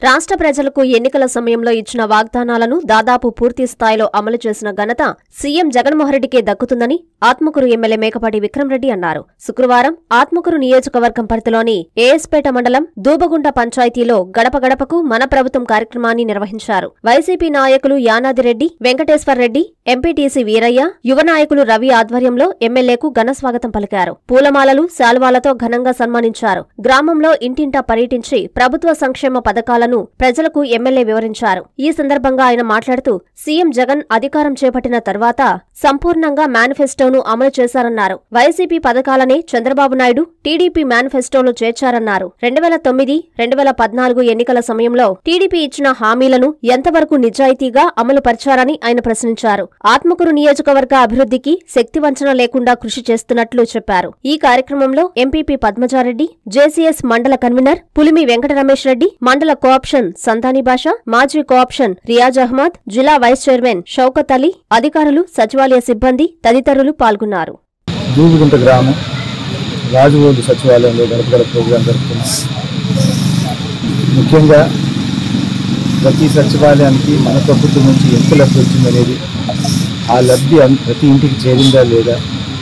రాష్ట్ర ప్రజలకు ఎన్నికల సమయంలో ఇచ్చిన వాగ్దానాలను దాదాపు పూర్తి స్థాయిలో అమలు చేసిన ఘనత సీఎం జగన్మోహన్రెడ్డికే దక్కుతుందని ఆత్మకూరు ఎమ్మెల్యే మేకపాటి విక్రమరెడ్డి అన్నారు శుక్రవారం ఆత్మకూరు నియోజకవర్గం పరిధిలోని ఏఎస్పేట మండలం దూబగుంట పంచాయతీలో గడప గడపకు మన ప్రభుత్వం కార్యక్రమాన్ని నిర్వహించారు వైసీపీ నాయకులు యానాదిరెడ్డి వెంకటేశ్వర్రెడ్డి ఎంపీటీసీ వీరయ్య యువ నాయకులు రవి ఆధ్వర్యంలో ఎమ్మెల్యేకు ఘన స్వాగతం పలికారు పూలమాలలు శాల్వాలతో ఘనంగా సన్మానించారు గ్రామంలో ఇంటింటా పర్యటించి ప్రభుత్వ సంక్షేమ పథకాలను ప్రజలకు ఎమ్మెల్యే వివరించారు ఈ సందర్భంగా ఆయన మాట్లాడుతూ సీఎం జగన్ అధికారం చేపట్టిన తర్వాత సంపూర్ణంగా మేనిఫెస్టోను అమలు చేశారన్నారు వైసీపీ పథకాలనే చంద్రబాబు నాయుడు టీడీపీ మేనిఫెస్టోలో చేర్చారన్నారు రెండు వేల తొమ్మిది రెండు వేల పద్నాలుగు ఎన్నికల సమయంలో టీడీపీ ఇచ్చిన హామీలను ఎంతవరకు నిజాయితీగా అమలు పరిచారని ఆయన ప్రశ్నించారు ఆత్మకూరు నియోజకవర్గ అభివృద్ధికి శక్తివంచన లేకుండా కృషి చేస్తున్నట్లు చెప్పారు ఈ కార్యక్రమంలో ఎంపీపీ పద్మజారెడ్డి జేసీఎస్ మండల కన్వీనర్ పులిమి వెంకట రమేష్ రెడ్డి మండల కోఆప్షన్ సంతాని భాష మాజీ కోఆప్షన్ రియాజ్ అహ్మద్ జిల్లా వైస్ చైర్మన్ షౌకత్ అలీ అధికారులు సచివాలయ సిబ్బంది తదితరులు పాల్గొన్నారు దూబుగుంట గ్రామం రాజుగోడు సచివాలయంలో గడప గడప ప్రోగ్రాం జరుపుతున్నాం ముఖ్యంగా ప్రతి సచివాలయానికి మన ప్రభుత్వం నుంచి ఎంత లబ్ధి వచ్చిందనేది ఆ లబ్ధి అన్- ప్రతి ఇంటికి చేరిందా లేదా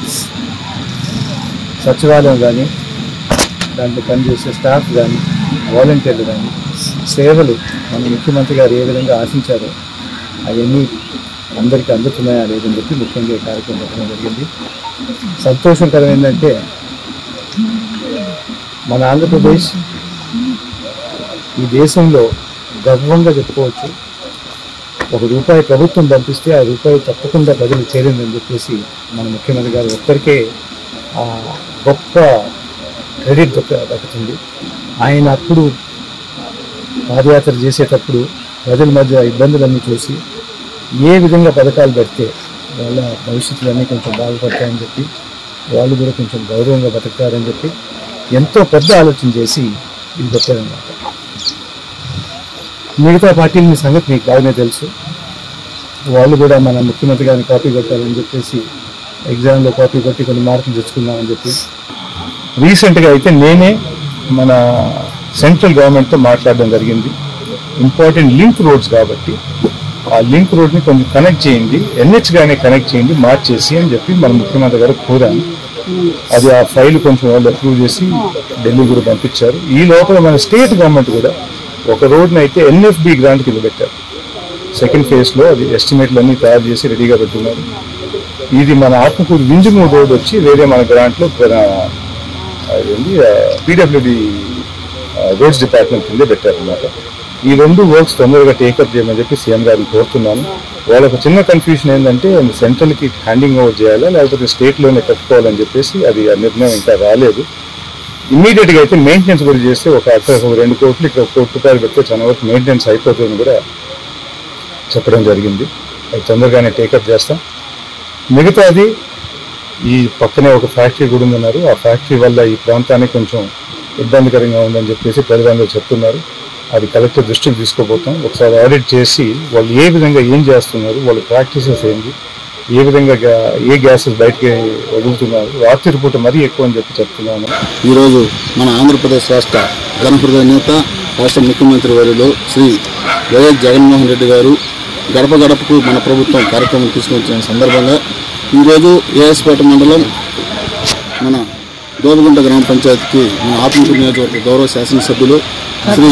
సచివాలయం కానీ దాంట్లో పనిచేసే స్టాఫ్ కానీ వాలంటీర్లు కానీ సేవలు మన ముఖ్యమంత్రి గారు ఏ విధంగా ఆశించారో అవన్నీ అందరికీ అందుతున్నాయా లేదని చెప్పి ముఖ్యంగా ఈ కార్యక్రమం పెట్టడం జరిగింది సంతోషకరం ఏంటంటే మన ఆంధ్రప్రదేశ్ ఈ దేశంలో గర్వంగా చెప్పుకోవచ్చు ఒక రూపాయి ప్రభుత్వం పంపిస్తే ఆ రూపాయి తప్పకుండా ప్రజలు చేరిందని చెప్పేసి మన ముఖ్యమంత్రి గారు ఒక్కరికే ఆ గొప్ప క్రెడిట్ దొక్క దక్కుతుంది ఆయన అప్పుడు పాదయాత్ర చేసేటప్పుడు ప్రజల మధ్య ఇబ్బందులన్నీ చూసి ఏ విధంగా పథకాలు పెడితే వాళ్ళ భవిష్యత్తులన్నీ కొంచెం బాగుపడతాయని చెప్పి వాళ్ళు కూడా కొంచెం గౌరవంగా బతుకుతారని చెప్పి ఎంతో పెద్ద ఆలోచన చేసి ఇది పెట్టారన్నమాట మిగతా పార్టీల మీ సంగతి మీకు బాగానే తెలుసు వాళ్ళు కూడా మన ముఖ్యమంత్రి గారిని కాపీ కొట్టారని చెప్పేసి ఎగ్జామ్లో కాపీ కొట్టి కొన్ని మార్కులు తెచ్చుకుందామని చెప్పి రీసెంట్గా అయితే నేనే మన సెంట్రల్ గవర్నమెంట్తో మాట్లాడడం జరిగింది ఇంపార్టెంట్ లింక్ రోడ్స్ కాబట్టి ఆ లింక్ రోడ్ని కొంచెం కనెక్ట్ చేయండి ఎన్హెచ్ గానే కనెక్ట్ చేయండి మార్చేసి అని చెప్పి మన ముఖ్యమంత్రి గారు కోరాను అది ఆ ఫైల్ కొంచెం వాళ్ళు అప్రూవ్ చేసి ఢిల్లీ కూడా పంపించారు ఈ లోపల మన స్టేట్ గవర్నమెంట్ కూడా ఒక రోడ్ని అయితే ఎన్ఎఫ్బి గ్రాంట్ కింద పెట్టారు సెకండ్ ఫేజ్లో అది ఎస్టిమేట్లు అన్ని తయారు చేసి రెడీగా పెట్టున్నారు ఇది మన ఆత్మకూరు వింజమూరు రోడ్ వచ్చి వేరే మన గ్రాంట్లో అదేంటి పీడబ్ల్యూడి రోడ్స్ డిపార్ట్మెంట్ కింద పెట్టారన్నమాట ఈ రెండు వర్క్స్ తొందరగా టేకప్ చేయమని చెప్పి సీఎం గారిని కోరుతున్నాను వాళ్ళకు చిన్న కన్ఫ్యూషన్ ఏంటంటే సెంట్రల్కి హ్యాండింగ్ ఓవర్ చేయాలా లేకపోతే స్టేట్లోనే కట్టుకోవాలని చెప్పేసి అది ఆ నిర్ణయం ఇంకా రాలేదు ఇమ్మీడియట్గా అయితే మెయింటెనెన్స్ కూడా చేస్తే ఒక అక్కడ ఒక రెండు కోట్లు ఇక్కడ ఒక కోటి రూపాయలు పెడితే చాలా వరకు మెయింటెనెన్స్ అయిపోతుందని కూడా చెప్పడం జరిగింది అది తొందరగానే టేకప్ చేస్తాం మిగతాది ఈ పక్కనే ఒక ఫ్యాక్టరీ కూడా ఉందన్నారు ఆ ఫ్యాక్టరీ వల్ల ఈ ప్రాంతానికి కొంచెం ఇబ్బందికరంగా ఉందని చెప్పేసి ప్రజలందరూ చెప్తున్నారు అది కలెక్టర్ దృష్టికి తీసుకోబోతాం ఒకసారి ఆడిట్ చేసి వాళ్ళు ఏ విధంగా ఏం చేస్తున్నారు వాళ్ళ ప్రాక్టీసెస్ ఏంటి ఏ విధంగా గా- ఏ గ్యాసెస్ బయటికి వదులుతున్నారు రాత్రి పూట మరీ ఎక్కువ అని చెప్పి చెప్తున్నాను ఈరోజు మన ఆంధ్రప్రదేశ్ రాష్ట్ర గణహృదయ నేత రాష్ట్ర ముఖ్యమంత్రి వర్యులు శ్రీ వైఎస్ జగన్మోహన్ రెడ్డి గారు గడప గడపకు మన ప్రభుత్వం కార్యక్రమం తీసుకొచ్చిన సందర్భంగా ఈరోజు ఏఎస్పేట మండలం మన దోబగుంట గ్రామ పంచాయతీకి మన ఆత్మకూరు నియోజకవర్గ గౌరవ శాసనసభ్యులు శ్రీ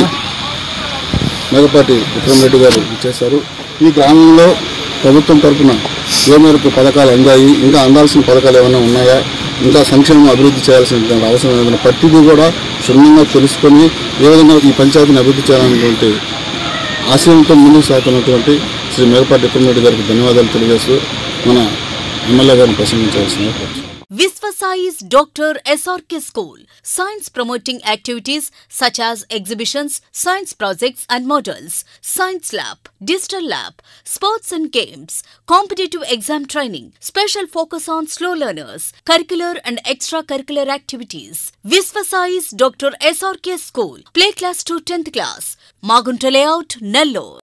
మేకపాటి విక్రమరెడ్డి గారు ఇచ్చేశారు ఈ గ్రామంలో ప్రభుత్వం తరఫున ఏ మేరకు పథకాలు అందాయి ఇంకా అందాల్సిన పథకాలు ఏమైనా ఉన్నాయా ఇంకా సంక్షేమం అభివృద్ధి చేయాల్సిన అవసరం ఏదైనా ప్రతిదీ కూడా క్షుణ్ణంగా తెలుసుకొని ఏ విధంగా ఈ పంచాయతీని అభివృద్ధి చేయాలనేటువంటి ఆశయంతో ముందుకు సాగుతున్నటువంటి శ్రీ మేకపాటి విక్రమరెడ్డి గారికి ధన్యవాదాలు తెలియజేస్తూ మన ఎమ్మెల్యే గారిని ప్రసంగించవలసిన Visvasai's Dr. SRK School. Science promoting activities such as exhibitions, science projects and models, science lab, digital lab, sports and games, competitive exam training, special focus on slow learners, curricular and extracurricular activities. Visvasai's Dr. SRK School. Play class to 10th class. Magunta layout, Nellore.